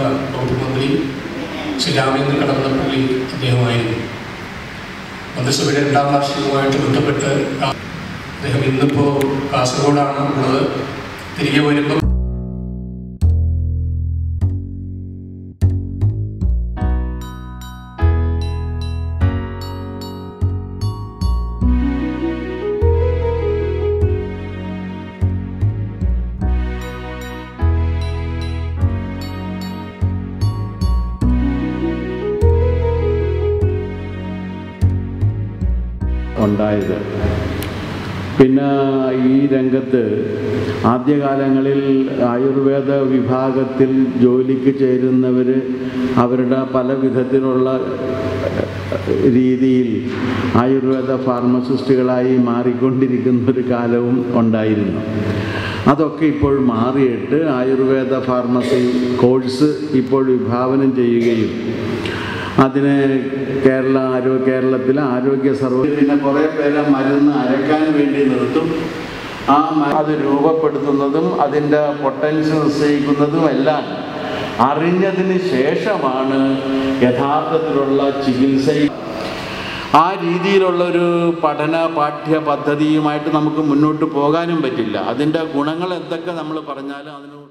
വകുപ്പ് മന്ത്രി ശ്രീ രാമേന്ദ്ര കടന്നപ്പള്ളി അദ്ദേഹമായിരുന്നു മന്ത്രിസഭയുടെ രണ്ടാം വാർഷികവുമായിട്ട് ബന്ധപ്പെട്ട് അദ്ദേഹം ഇന്നിപ്പോൾ കാസർഗോഡാണ് ഉള്ളത് തിരികെ വരുമ്പോൾ ഉണ്ടായത് പിന്നെ ഈ രംഗത്ത് ആദ്യകാലങ്ങളിൽ ആയുർവേദ വിഭാഗത്തിൽ ജോലിക്ക് ചേരുന്നവർ അവരുടെ പല വിധത്തിലുള്ള രീതിയിൽ ആയുർവേദ ഫാർമസിസ്റ്റുകളായി മാറിക്കൊണ്ടിരിക്കുന്ന ഒരു കാലവും ഉണ്ടായിരുന്നു അതൊക്കെ ഇപ്പോൾ മാറിയിട്ട് ആയുർവേദ ഫാർമസി കോഴ്സ് ഇപ്പോൾ വിഭാവനം ചെയ്യുകയും അതിന് കേരള ആരോഗ്യ കേരളത്തിലെ ആരോഗ്യ സർവ പിന്നെ കുറേ പേരെ മരുന്ന് അരക്കാൻ വേണ്ടി നിർത്തും ആ മ- അത് രൂപപ്പെടുത്തുന്നതും അതിൻ്റെ പൊട്ടൻഷ്യൽ നിശ്ചയിക്കുന്നതും എല്ലാം അറിഞ്ഞതിന് ശേഷമാണ് യഥാർത്ഥത്തിലുള്ള ചികിത്സ ആ രീതിയിലുള്ളൊരു പഠന പാഠ്യ പദ്ധതിയുമായിട്ട് നമുക്ക് മുന്നോട്ട് പോകാനും പറ്റില്ല അതിൻ്റെ ഗുണങ്ങൾ എന്തൊക്കെ നമ്മൾ പറഞ്ഞാലും അതിന്